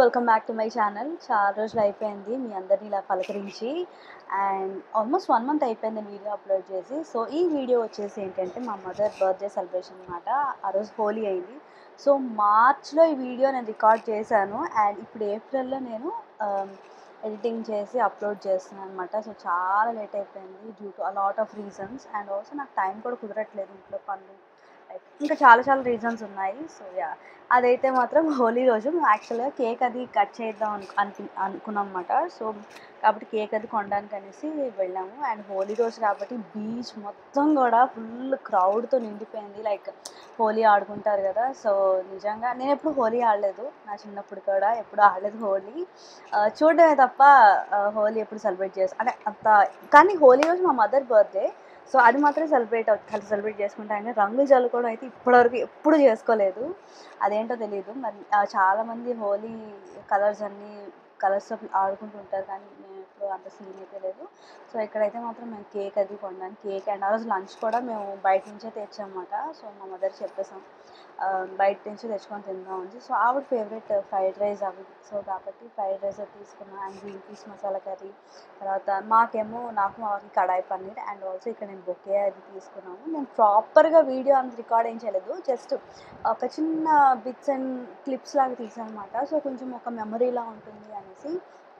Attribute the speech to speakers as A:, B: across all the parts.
A: welcome back to my channel చాలా రోజులు అయిపోయింది మీ అందరినీ ఇలా పలకరించి అండ్ ఆల్మోస్ట్ వన్ మంత్ అయిపోయింది నేను వీడియో అప్లోడ్ చేసి సో ఈ వీడియో వచ్చేసి ఏంటంటే మా మదర్ బర్త్డే సెలబ్రేషన్ అనమాట ఆ రోజు హోలీ అయింది సో మార్చ్లో ఈ వీడియో నేను రికార్డ్ చేశాను అండ్ ఇప్పుడు ఏప్రిల్లో నేను ఎడిటింగ్ చేసి అప్లోడ్ చేస్తున్నాను అనమాట సో చాలా లేట్ అయిపోయింది due to a lot of reasons and also నాకు టైం కూడా కుదరట్లేదు ఇంట్లో పనులు లైక్ ఇంకా చాలా చాలా రీజన్స్ ఉన్నాయి సో యా అదైతే మాత్రం హోలీ రోజు యాక్చువల్గా కేక్ అది కట్ చేద్దాం అను అనుకు అనుకున్నాం అనమాట సో కాబట్టి కేక్ అది కొనడానికి అనేసి వెళ్ళాము అండ్ హోలీ రోజు కాబట్టి బీచ్ మొత్తం కూడా ఫుల్ క్రౌడ్తో నిండిపోయింది లైక్ హోలీ ఆడుకుంటారు కదా సో నిజంగా నేను ఎప్పుడు హోలీ ఆడలేదు నా చిన్నప్పుడు కూడా ఎప్పుడు ఆడలేదు హోలీ ఆ, చూడడమే తప్ప ఆ, హోలీ ఎప్పుడు సెలబ్రేట్ చేస్తాను అంటే అంత కానీ హోలీ రోజు మా మదర్ బర్త్డే సో అది మాత్రం సెలబ్రేట్ సెలబ్రేట్ చేసుకుంటాం కానీ రంగులు చల్లుకోవడం అయితే ఇప్పటివరకు ఎప్పుడు చేసుకోలేదు అదేంటో తెలియదు మరి ఆ, చాలామంది హోలీ కలర్స్ అన్నీ కలర్స్ ఆడుకుంటూ ఉంటారు కానీ మేము ఎప్పుడు అంత సీన్ అయితే లేదు సో ఇక్కడైతే మాత్రం మేము కేక్ అది కొనడానికి కేక్ అండ్ ఆ రోజు లంచ్ కూడా మేము బయట నుంచే తెచ్చామన్నమాట సో మా మదర్ చెప్పేసాం ఆ, బయట నుంచి తెచ్చుకొని తిందాం అని సో ఆవిడ ఫేవరెట్ ఫ్రైడ్ రైస్ అవి సో కాబట్టి ఫ్రైడ్ రైస్ అది తీసుకున్నాం and green peas masala curry తర్వాత మాకేమో నాకు మాకి కడాయి పన్నీర్ అండ్ ఆల్సో ఇక్కడ నేను బొకే అది తీసుకున్నాము నేను ప్రాపర్గా వీడియో అంత రికార్డ్ ఏం చేయలేదు జస్ట్ ఒక చిన్న బిట్స్ అండ్ క్లిప్స్ లాగా తీసాను అనమాట సో కొంచెం ఒక మెమరీలా ఉంటుంది అనేసి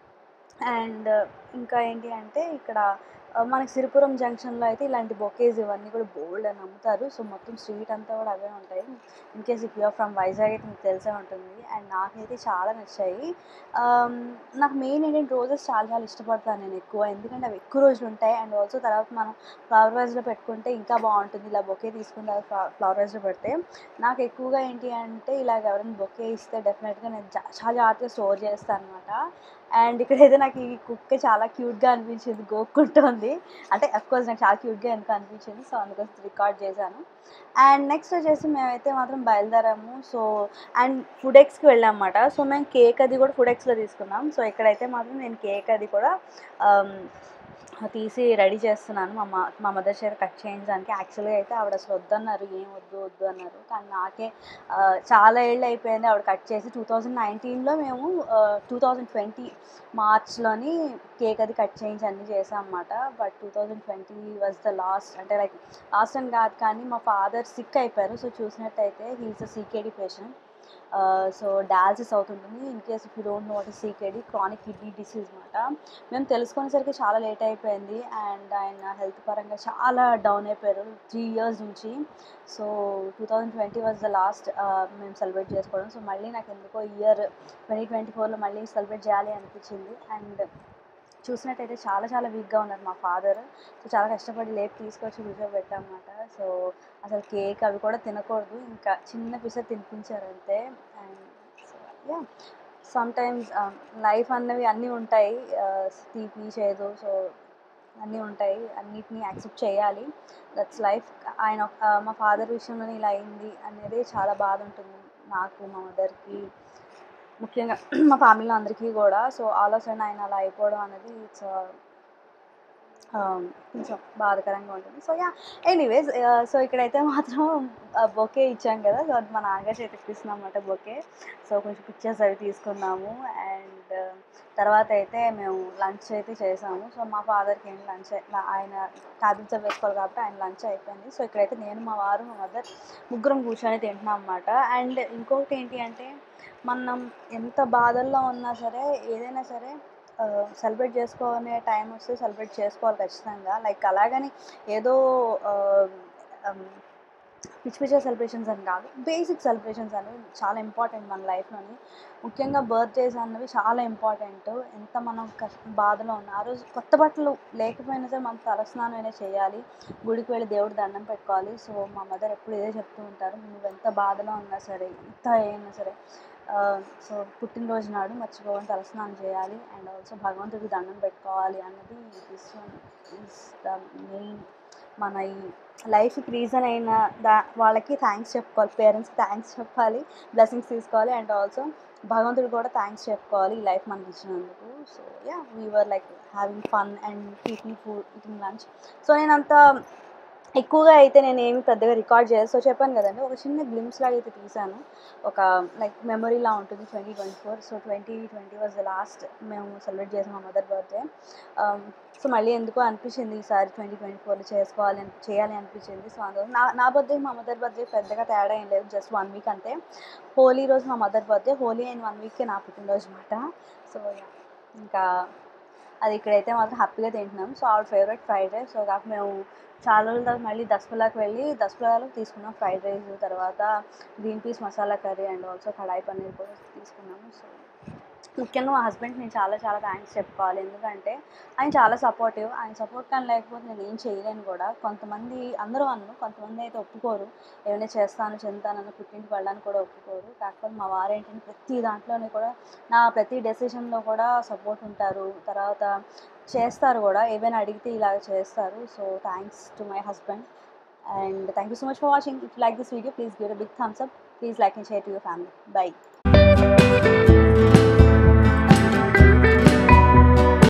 A: అండ్ ఇంకా ఏంటి అంటే ఇక్కడ ఆ, మనకి సిరిపురం జంక్షన్లో అయితే ఇలాంటి బొకేస్ ఇవన్నీ కూడా బోల్డ్ అని అమ్ముతారు సో మొత్తం స్ట్రీట్ అంతా కూడా అవే ఉంటాయి in case if you're from Vizag అయితే మీకు తెలిసే ఉంటుంది అండ్ నాకైతే చాలా నచ్చాయి ఆమ్, నాకు మెయిన్ ఏంటంటే రోజెస్ చాలా చాలా ఇష్టపడతాను నేను ఎక్కువ ఎందుకంటే అవి ఎక్కువ రోజులు ఉంటాయి అండ్ ఆల్సో తర్వాత మనం ఫ్లవర్ వైజ్లో పెట్టుకుంటే ఇంకా బాగుంటుంది ఇలా బొకే తీసుకున్న తర్వాత ఫ్లవర్ వైజ్లో పెడితే నాకు ఎక్కువగా ఏంటి అంటే ఇలాగ ఎవరైనా బొకే ఇస్తే డెఫినెట్గా నేను జా- చాలా జాగ్రత్తగా స్టోర్ చేస్తాను అనమాట అండ్ ఇక్కడైతే నాకు ఈ కుక్క చాలా క్యూట్గా అనిపించింది గోక్కుంటుంది అంటే అఫ్కోర్స్ నాకు చాలా క్యూట్గా ఎందుకు అనిపించింది సో అందుకోసం రికార్డ్ చేశాను అండ్ నెక్స్ట్ వచ్చేసి మేమైతే మాత్రం బయలుదేరాము సో అండ్ ఫుడ్ ఎక్స్కి వెళ్ళామన్నమాట సో మేము కేక్ అది కూడా ఫుడ్ ఎక్స్లో తీసుకున్నాం సో ఇక్కడైతే మాత్రం నేను కేక్ అది కూడా ఆమ్, తీసి రెడీ చేస్తున్నాను మా మా మా మదర్ చేత కట్ చేయించడానికి యాక్చువల్గా అయితే ఆవిడ అసలు వద్దన్నారు ఏం వద్దు వద్దు అన్నారు కానీ నాకే ఆ, చాలా ఏళ్ళు అయిపోయింది ఆవిడ కట్ చేసి టూ థౌజండ్ నైన్టీన్లో మేము టూ థౌజండ్ ట్వంటీ మార్చ్లోని కేక్ అది కట్ చేయించి అన్నీ చేసాం అన్నమాట but two thousand twenty was the last అంటే లైక్ లాస్ట్ అని కాదు కానీ మా ఫాదర్ సిక్ అయిపోయారు సో చూసినట్టయితే he's a CKD patient so dialysis అవుతుంటుంది in case if you don't know what is CKD chronic kidney disease అనమాట మేము తెలుసుకునేసరికి చాలా లేట్ అయిపోయింది అండ్ ఆయన హెల్త్ పరంగా చాలా డౌన్ అయిపోయారు త్రీ ఇయర్స్ నుంచి so two thousand twenty was the last మేము సెలబ్రేట్ చేసుకోవడం సో మళ్ళీ నాకు ఎందుకో ఇయర్ ట్వంటీ ట్వంటీ ఫోర్లో మళ్ళీ సెలబ్రేట్ చేయాలి అనిపించింది అండ్ చూసినట్టయితే చాలా చాలా వీక్గా ఉన్నారు మా ఫాదర్ సో చాలా కష్టపడి లేపి తీసుకొచ్చి కూర్చోబెట్టామన్నమాట సో అసలు కేక్ అవి కూడా తినకూడదు ఇంకా చిన్న పిస తినిపించారు అంతే and so yeah sometimes life అన్నవి అన్నీ ఉంటాయి తీపి చేదు సో అన్నీ ఉంటాయి అన్నిటినీ యాక్సెప్ట్ చేయాలి దట్స్ లైఫ్ ఆయన ఆ, మా ఫాదర్ విషయంలోనే ఇలా అయింది అనేది చాలా బాధ ఉంటుంది నాకు మా మదర్కి ముఖ్యంగా మా ఫ్యామిలీలో అందరికీ కూడా సో ఆల్ ఆఫ్ సడన్ ఆయన అలా అయిపోవడం అనేది ఇట్స్ కొంచెం బాధాకరంగా ఉంటుంది సో యా ఎనీవేస్ సో ఇక్కడైతే మాత్రం బొకే ఇచ్చాం కదా సో అది మా నాన్నగారు చేతికి ఇస్తున్నాం అన్నమాట బొకే సో కొంచెం పిక్చర్స్ అవి తీసుకున్నాము అండ్ తర్వాత అయితే మేము లంచ్ అయితే చేసాము సో మా ఫాదర్కి ఏంటి లంచ్ ఆయన ట్యాబ్లెట్స్ అవి వేసుకోవాలి కాబట్టి ఆయన లంచ్ అయిపోయింది సో ఇక్కడైతే నేను మా వారు మా మదర్ ముగ్గురం కూర్చొని తింటున్నాం అన్నమాట అండ్ ఇంకొకటి ఏంటి అంటే మనం ఎంత బాధల్లో ఉన్నా సరే ఏదైనా సరే సెలబ్రేట్ చేసుకునే టైం వస్తే సెలబ్రేట్ చేసుకోవాలి ఖచ్చితంగా లైక్ అలాగని ఏదో ఆ, um, పిచ్చి పిచ్చి సెలబ్రేషన్స్ అని కాదు బేసిక్ సెలబ్రేషన్స్ అనేవి చాలా ఇంపార్టెంట్ మన లైఫ్లోని ముఖ్యంగా బర్త్డేస్ అన్నవి చాలా ఇంపార్టెంట్ ఎంత మనం కష్ట బాధలో ఉన్నా ఆ రోజు కొత్త బట్టలు లేకపోయినా సరే మనం తలస్నానం అయినా చేయాలి గుడికి వెళ్ళి దేవుడి దండం పెట్టుకోవాలి సో మా మదర్ ఎప్పుడు ఇదే చెప్తూ ఉంటారు నువ్వు ఎంత బాధలో ఉన్నా సరే ఎంత అయినా సరే సో పుట్టినరోజు నాడు మర్చిపోవని తలస్నానం చేయాలి అండ్ ఆల్సో భగవంతుడికి దండం పెట్టుకోవాలి అన్నది this one is the main మన ఈ లైఫ్కి రీజన్ అయిన దా వాళ్ళకి థ్యాంక్స్ చెప్పుకోవాలి పేరెంట్స్కి థ్యాంక్స్ చెప్పాలి బ్లెస్సింగ్స్ తీసుకోవాలి అండ్ ఆల్సో భగవంతుడు కూడా థ్యాంక్స్ చెప్పుకోవాలి ఈ లైఫ్ మనకి ఇచ్చినందుకు so yeah we're like having fun and eating food eating lunch so నేను అంత ఎక్కువగా అయితే నేను ఏమి పెద్దగా రికార్డ్ చేయలేదు సో చెప్పాను కదండి ఒక చిన్న గ్లిమ్స్ లాగా అయితే తీసాను ఒక లైక్ మెమరీలా ఉంటుంది twenty twenty four so twenty twenty was the last మేము సెలబ్రేట్ చేసాం మా మదర్ బర్త్డే సో మళ్ళీ ఎందుకో అనిపించింది ఈసారి ట్వంటీ ట్వంటీ ఫోర్లో చేసుకోవాలి అని చేయాలి అనిపించింది సో అందువల్ల నా నా బర్త్డే మా మదర్ బర్త్డే పెద్దగా తేడా ఏం లేదు జస్ట్ వన్ వీక్ అంతే హోలీ రోజు మా మదర్ బర్త్డే హోలీ అయిన వన్ వీక్కే నా పుట్టినరోజు అనమాట సో ఇంకా అది ఇక్కడైతే మాత్రం హ్యాపీగా తింటున్నాం సో ఆవిడ ఫేవరెట్ ఫ్రైడ్ రైస్ సో కాక మేము చాలా రోజుల తర్వాత మళ్ళీ దసపలాకి వెళ్ళి దసపలాలో తీసుకున్నాం ఫ్రైడ్ రైస్ తర్వాత green peas masala curry and also kadai paneer కూడా తీసుకున్నాము సో ముఖ్యంగా మా హస్బెండ్కి నేను చాలా చాలా థ్యాంక్స్ చెప్పుకోవాలి ఎందుకంటే ఆయన చాలా సపోర్టివ్ ఆయన సపోర్ట్ కానీ లేకపోతే నేను ఏం చేయలేను కూడా కొంతమంది అందరూ అన్ను కొంతమంది అయితే ఒప్పుకోరు ఏమైనా చేస్తాను చెందుతానని పుట్టింటికి వెళ్ళడానికి కూడా ఒప్పుకోరు కాకపోతే మా వారు ఏంటంటే ప్రతి దాంట్లోనే కూడా నా ప్రతి డెసిషన్లో కూడా సపోర్ట్ ఉంటారు తర్వాత చేస్తారు కూడా ఏమైనా అడిగితే ఇలాగ చేస్తారు so thanks to my husband and thank you so much for watching if like this video please give a big thumbs up please like and share to your family by